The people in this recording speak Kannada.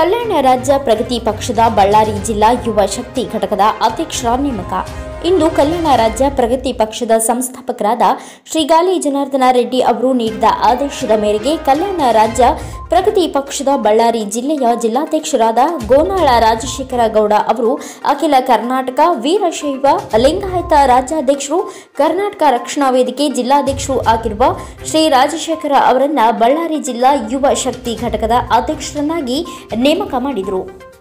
ಕಲ್ಯಾಣ ರಾಜ್ಯ ಪ್ರಗತಿ ಪಕ್ಷದ ಬಳ್ಳಾರಿ ಜಿಲ್ಲಾ ಯುವ ಶಕ್ತಿ ಘಟಕದ ಅಧ್ಯಕ್ಷರ ನೇಮಕ ಇಂದು ಕಲ್ಯಾಣ ರಾಜ್ಯ ಪ್ರಗತಿ ಪಕ್ಷದ ಸಂಸ್ಥಾಪಕರಾದ ಶ್ರೀಗಾಲಿ ಜನಾರ್ದನ ರೆಡ್ಡಿ ಅವರು ನೀಡಿದ ಆದೇಶದ ಮೇರೆಗೆ ಕಲ್ಯಾಣ ರಾಜ್ಯ ಪ್ರಗತಿ ಪಕ್ಷದ ಬಳ್ಳಾರಿ ಜಿಲ್ಲೆಯ ಜಿಲ್ಲಾಧ್ಯಕ್ಷರಾದ ಗೋನಾಳ ರಾಜಶೇಖರ ಗೌಡ ಅವರು ಅಖಿಲ ಕರ್ನಾಟಕ ವೀರಶೈವ ಲಿಂಗಾಯತ ರಾಜ್ಯಾಧ್ಯಕ್ಷರು ಕರ್ನಾಟಕ ರಕ್ಷಣಾ ವೇದಿಕೆ ಜಿಲ್ಲಾಧ್ಯಕ್ಷರು ಆಗಿರುವ ಶ್ರೀ ರಾಜಶೇಖರ ಅವರನ್ನ ಬಳ್ಳಾರಿ ಜಿಲ್ಲಾ ಯುವ ಶಕ್ತಿ ಘಟಕದ ಅಧ್ಯಕ್ಷರನ್ನಾಗಿ ನೇಮಕ ಮಾಡಿದರು